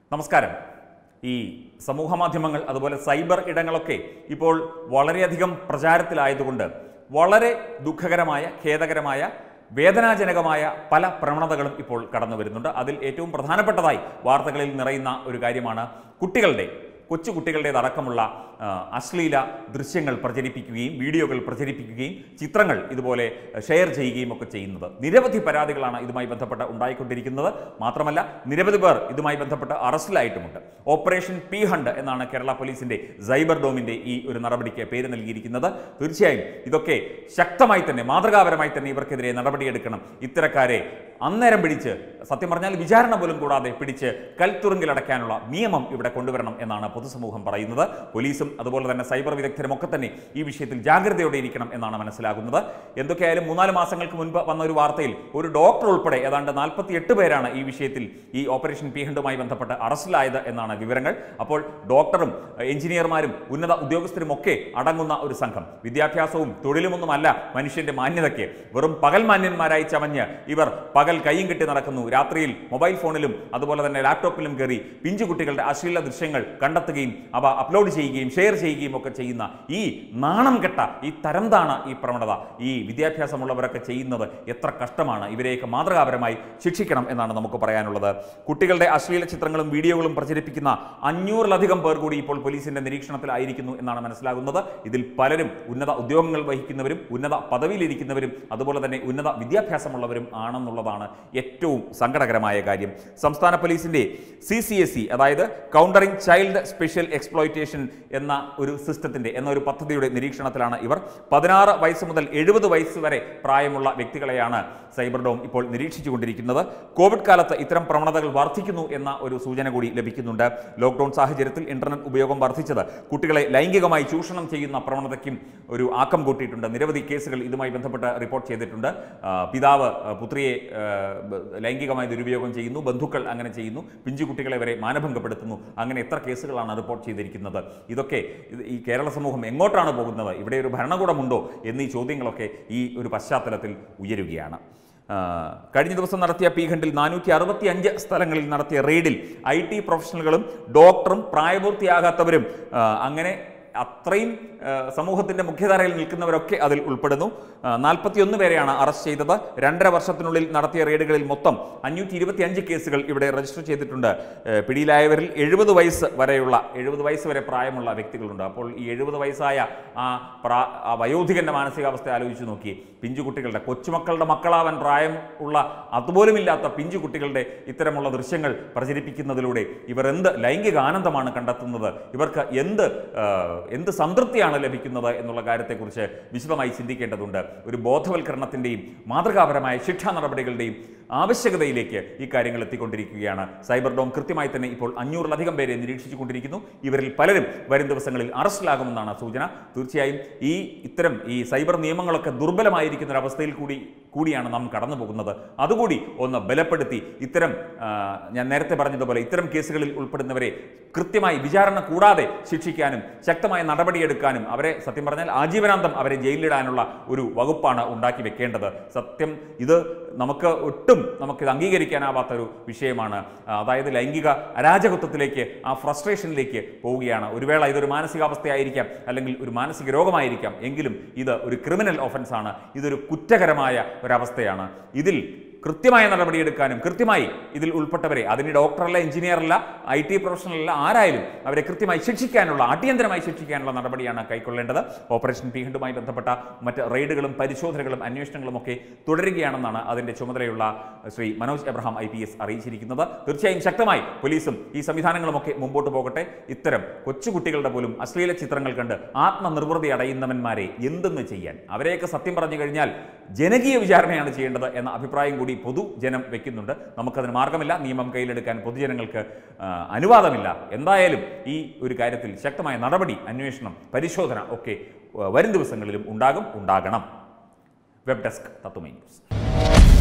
നമസ്കാരം ഈ സമൂഹ മാധ്യമങ്ങൾ അതുപോലെ സൈബർ ഇടങ്ങളൊക്കെ ഇപ്പോൾ വളരെയധികം പ്രചാരത്തിലായതുകൊണ്ട് വളരെ ദുഃഖകരമായ ഖേദകരമായ വേദനാജനകമായ പല പ്രവണതകളും ഇപ്പോൾ കടന്നു വരുന്നുണ്ട് അതിൽ ഏറ്റവും പ്രധാനപ്പെട്ടതായി വാർത്തകളിൽ നിറയുന്ന ഒരു കാര്യമാണ് കുട്ടികളുടെ കൊച്ചു കുട്ടികളുടേതടക്കമുള്ള ആ, അശ്ലീല ദൃശ്യങ്ങൾ പ്രചരിപ്പിക്കുകയും വീഡിയോകൾ പ്രചരിപ്പിക്കുകയും ചിത്രങ്ങൾ ഇതുപോലെ ഷെയർ ചെയ്യുകയും ഒക്കെ ചെയ്യുന്നത് നിരവധി പരാതികളാണ് ഇതുമായി ബന്ധപ്പെട്ട് ഉണ്ടായിക്കൊണ്ടിരിക്കുന്നത് മാത്രമല്ല നിരവധി പേർ ഇതുമായി ബന്ധപ്പെട്ട് അറസ്റ്റിലായിട്ടുമുണ്ട് ഓപ്പറേഷൻ പി ഹണ്ട് എന്നാണ് കേരള പോലീസിന്റെ സൈബർ ഡോമിന്റെ ഈ ഒരു നടപടിക്ക് പേര് നൽകിയിരിക്കുന്നത് തീർച്ചയായും ഇതൊക്കെ ശക്തമായി തന്നെ മാതൃകാപരമായി തന്നെ ഇവർക്കെതിരെ നടപടിയെടുക്കണം ഇത്തരക്കാരെ അന്നേരം പിടിച്ച് സത്യം പറഞ്ഞാൽ വിചാരണ പോലും കൂടാതെ പിടിച്ച് കൽത്തുറുങ്കിലടയ്ക്കാനുള്ള നിയമം ഇവിടെ കൊണ്ടുവരണം എന്നാണ് പൊതുസമൂഹം പറയുന്നത് പോലീസും അതുപോലെ തന്നെ സൈബർ വിദഗ്ധരും ഒക്കെ തന്നെ ഈ വിഷയത്തിൽ ജാഗ്രതയോടെ ഇരിക്കണം എന്നാണ് മനസ്സിലാകുന്നത് എന്തൊക്കെയായാലും മൂന്നാല് മാസങ്ങൾക്ക് മുൻപ് വന്ന ഒരു വാർത്തയിൽ ഒരു ഡോക്ടർ ഉൾപ്പെടെ ഏതാണ്ട് നാൽപ്പത്തി എട്ട് പേരാണ് ഈ വിഷയത്തിൽ ഈ ഓപ്പറേഷൻ പി ഹണ്ടുമായി ബന്ധപ്പെട്ട് അറസ്റ്റിലായത് എന്നാണ് വിവരങ്ങൾ അപ്പോൾ ഡോക്ടറും എഞ്ചിനീയർമാരും ഉന്നത ഉദ്യോഗസ്ഥരും ഒക്കെ അടങ്ങുന്ന ഒരു സംഘം വിദ്യാഭ്യാസവും തൊഴിലുമൊന്നുമല്ല മനുഷ്യന്റെ മാന്യതയ്ക്ക് വെറും പകൽ മാന്യന്മാരായി ചമഞ്ഞ് ഇവർ പകൽ കൈയും കെട്ടി നടക്കുന്നു രാത്രിയിൽ മൊബൈൽ ഫോണിലും അതുപോലെ തന്നെ ലാപ്ടോപ്പിലും കയറി പിഞ്ചു കുട്ടികളുടെ അശ്ലീല ദൃശ്യങ്ങൾ കണ്ടെത്തുകയും അവ അപ്ലോഡ് ചെയ്യുകയും ഷെയർ ചെയ്യുകയും ഒക്കെ ചെയ്യുന്ന ഈ നാണം കെട്ട ഈ തരംതാണ ഈ പ്രവണത ഈ വിദ്യാഭ്യാസമുള്ളവരൊക്കെ ചെയ്യുന്നത് എത്ര കഷ്ടമാണ് ഇവരെയൊക്കെ മാതൃകാപരമായി ശിക്ഷിക്കണം എന്നാണ് നമുക്ക് പറയാനുള്ളത് കുട്ടികളുടെ അശ്ലീല ചിത്രങ്ങളും വീഡിയോകളും പ്രചരിപ്പിക്കുന്ന അഞ്ഞൂറിലധികം പേർ കൂടി ഇപ്പോൾ പോലീസിന്റെ നിരീക്ഷണത്തിലായിരിക്കുന്നു എന്നാണ് മനസ്സിലാകുന്നത് ഇതിൽ പലരും ഉന്നത ഉദ്യോഗങ്ങൾ വഹിക്കുന്നവരും ഉന്നത പദവിയിലിരിക്കുന്നവരും അതുപോലെ തന്നെ ഉന്നത വിദ്യാഭ്യാസമുള്ളവരും ആണെന്നുള്ളതാണ് ഏറ്റവും സങ്കടകരമായ കാര്യം സംസ്ഥാന പോലീസിന്റെ സി സി എസ് സി അതായത് കൗണ്ടറിംഗ് ചൈൽഡ് സ്പെഷ്യൽ എക്സ്പ്ലോയിറ്റേഷൻ എന്ന ഒരു സിസ്റ്റത്തിന്റെ എന്ന ഒരു പദ്ധതിയുടെ നിരീക്ഷണത്തിലാണ് ഇവർ പതിനാറ് വയസ്സ് മുതൽ എഴുപത് വയസ്സ് വരെ പ്രായമുള്ള വ്യക്തികളെയാണ് സൈബർ ഡോം ഇപ്പോൾ നിരീക്ഷിച്ചുകൊണ്ടിരിക്കുന്നത് കോവിഡ് കാലത്ത് ഇത്തരം പ്രവണതകൾ വർദ്ധിക്കുന്നു എന്ന ഒരു സൂചന കൂടി ലഭിക്കുന്നുണ്ട് ലോക്ക്ഡൌൺ സാഹചര്യത്തിൽ ഇന്റർനെറ്റ് ഉപയോഗം വർദ്ധിച്ചത് കുട്ടികളെ ലൈംഗികമായി ചൂഷണം ചെയ്യുന്ന പ്രവണതയ്ക്കും ഒരു ആക്കം കൂട്ടിയിട്ടുണ്ട് നിരവധി കേസുകൾ ഇതുമായി ബന്ധപ്പെട്ട് റിപ്പോർട്ട് ചെയ്തിട്ടുണ്ട് ആ, പിതാവ് ആ, പുത്രിയെ ആ, ബ- ലൈംഗികമായി ദുരുപയോഗം ചെയ്യുന്നു ബന്ധുക്കൾ അങ്ങനെ ചെയ്യുന്നു പിഞ്ചു കുട്ടികളെ വരെ മാനഭംഗപ്പെടുത്തുന്നു അങ്ങനെ എത്ര കേസുകളാണ് റിപ്പോർട്ട് ചെയ്തിരിക്കുന്നത് ഇതൊക്കെ ഇത് ഈ കേരള സമൂഹം എങ്ങോട്ടാണ് പോകുന്നത് ഇവിടെ ഒരു ഭരണകൂടമുണ്ടോ എന്നീ ചോദ്യങ്ങളൊക്കെ ഈ ഒരു പശ്ചാത്തലത്തിൽ ഉയരുകയാണ് ആ, കഴിഞ്ഞ ദിവസം നടത്തിയ പി ഖണ്ഡിൽ നാനൂറ്റി അറുപത്തി അഞ്ച് സ്ഥലങ്ങളിൽ നടത്തിയ റെയ്ഡിൽ ഐ ടി പ്രൊഫഷണലുകളും ഡോക്ടറും പ്രായപൂർത്തിയാകാത്തവരും ആ, അങ്ങനെ അത്രയും ആ, സമൂഹത്തിന്റെ മുഖ്യധാരയിൽ നിൽക്കുന്നവരൊക്കെ അതിൽ ഉൾപ്പെടുന്നു നാൽപ്പത്തിയൊന്ന് പേരെയാണ് അറസ്റ്റ് ചെയ്തത് രണ്ടര വർഷത്തിനുള്ളിൽ നടത്തിയ റെയ്ഡുകളിൽ മൊത്തം അഞ്ഞൂറ്റി ഇരുപത്തി അഞ്ച് കേസുകൾ ഇവിടെ രജിസ്റ്റർ ചെയ്തിട്ടുണ്ട് ആ, പിടിയിലായവരിൽ എഴുപത് വയസ്സ് വരെയുള്ള എഴുപത് വയസ്സ് വരെ പ്രായമുള്ള വ്യക്തികളുണ്ട് അപ്പോൾ ഈ എഴുപത് വയസ്സായ ആ പ്രാ ആ വയോധികന്റെ മാനസികാവസ്ഥ ആലോചിച്ച് നോക്കി പിഞ്ചുകുട്ടികളുടെ കൊച്ചുമക്കളുടെ മക്കളാവാൻ പ്രായം ഉള്ള അതുപോലുമില്ലാത്ത പിഞ്ചുകുട്ടികളുടെ ഇത്തരമുള്ള ദൃശ്യങ്ങൾ പ്രചരിപ്പിക്കുന്നതിലൂടെ ഇവർ എന്ത് ലൈംഗിക ആനന്ദമാണ് കണ്ടെത്തുന്നത് ഇവർക്ക് എന്ത് ആ, എന്ത് സംതൃപ്തിയാണ് ലഭിക്കുന്നത് എന്നുള്ള കാര്യത്തെക്കുറിച്ച് വിശദമായി ചിന്തിക്കേണ്ടതുണ്ട് ഒരു ബോധവൽക്കരണത്തിൻ്റെയും മാതൃകാപരമായ ശിക്ഷാ നടപടികളുടെയും ആവശ്യകതയിലേക്ക് ഈ കാര്യങ്ങൾ എത്തിക്കൊണ്ടിരിക്കുകയാണ് സൈബർ ഡോം കൃത്യമായി തന്നെ ഇപ്പോൾ അഞ്ഞൂറിലധികം പേരെ നിരീക്ഷിച്ചുകൊണ്ടിരിക്കുന്നു ഇവരിൽ പലരും വരും ദിവസങ്ങളിൽ അറസ്റ്റിലാകുമെന്നാണ് സൂചന തീർച്ചയായും ഈ ഇത്തരം ഈ സൈബർ നിയമങ്ങളൊക്കെ ദുർബലമായിരിക്കുന്ന ഒരു അവസ്ഥയിൽ കൂടി കൂടിയാണ് നാം കടന്നു പോകുന്നത് അതുകൂടി ഒന്ന് ബലപ്പെടുത്തി ഇത്തരം ആ, ഞാൻ നേരത്തെ പറഞ്ഞതുപോലെ ഇത്തരം കേസുകളിൽ ഉൾപ്പെടുന്നവരെ കൃത്യമായി വിചാരണ കൂടാതെ ശിക്ഷിക്കാനും ശക്തമായ നടപടിയെടുക്കാനും അവരെ സത്യം പറഞ്ഞാൽ ആജീവനാന്തം അവരെ ജയിലിലിടാനുള്ള ഒരു വകുപ്പാണ് ഉണ്ടാക്കി വെക്കേണ്ടത് സത്യം ഇത് നമുക്ക് ഒട്ടും നമുക്കിത് അംഗീകരിക്കാനാവാത്ത ഒരു വിഷയമാണ് ആ, അതായത് ലൈംഗിക അരാജകത്വത്തിലേക്ക് ആ ഫ്രസ്ട്രേഷനിലേക്ക് പോവുകയാണ് ഒരു വേള ഇതൊരു മാനസികാവസ്ഥയായിരിക്കാം അല്ലെങ്കിൽ ഒരു മാനസിക രോഗമായിരിക്കാം എങ്കിലും ഇത് ഒരു ക്രിമിനൽ ഒഫൻസ് ആണ് ഇതൊരു കുറ്റകരമായ ഒരവസ്ഥയാണ് ഇതിൽ കൃത്യമായ നടപടിയെടുക്കാനും കൃത്യമായി ഇതിൽ ഉൾപ്പെട്ടവരെ അതിന് ഡോക്ടറല്ല എഞ്ചിനീയറല്ല ഐ ടി പ്രൊഫഷണലല്ല ആരായാലും അവരെ കൃത്യമായി ശിക്ഷിക്കാനുള്ള അടിയന്തരമായി ശിക്ഷിക്കാനുള്ള നടപടിയാണ് കൈക്കൊള്ളേണ്ടത് ഓപ്പറേഷൻ പി ഹണ്ടുമായി ബന്ധപ്പെട്ട മറ്റ് റെയ്ഡുകളും പരിശോധനകളും അന്വേഷണങ്ങളും ഒക്കെ തുടരുകയാണെന്നാണ് അതിന്റെ ചുമതലയുള്ള Shri Manoj Abraham I P S അറിയിച്ചിരിക്കുന്നത് തീർച്ചയായും ശക്തമായി പോലീസും ഈ സംവിധാനങ്ങളുമൊക്കെ മുമ്പോട്ട് പോകട്ടെ ഇത്തരം കൊച്ചുകുട്ടികളുടെ പോലും അശ്ലീല ചിത്രങ്ങൾ കണ്ട് ആത്മനിർവൃതി അടയുന്നവന്മാരെ എന്തെന്ന് ചെയ്യാൻ അവരെയൊക്കെ സത്യം പറഞ്ഞു കഴിഞ്ഞാൽ ജനകീയ വിചാരണയാണ് ചെയ്യേണ്ടത് എന്ന അഭിപ്രായം കൂടി പൊതുജനം വെക്കുന്നുണ്ട് നമുക്കതിന് മാർഗമില്ല നിയമം കയ്യിലെടുക്കാൻ പൊതുജനങ്ങൾക്ക് ആ, അനുവാദമില്ല എന്തായാലും ഈ ഒരു കാര്യത്തിൽ ശക്തമായ നടപടി അന്വേഷണം പരിശോധന ഒക്കെ ആ, വരും ദിവസങ്ങളിലും ഉണ്ടാകും ഉണ്ടാകണം വെബ് ഡെസ്ക് തത്തുമൈ ന്യൂസ്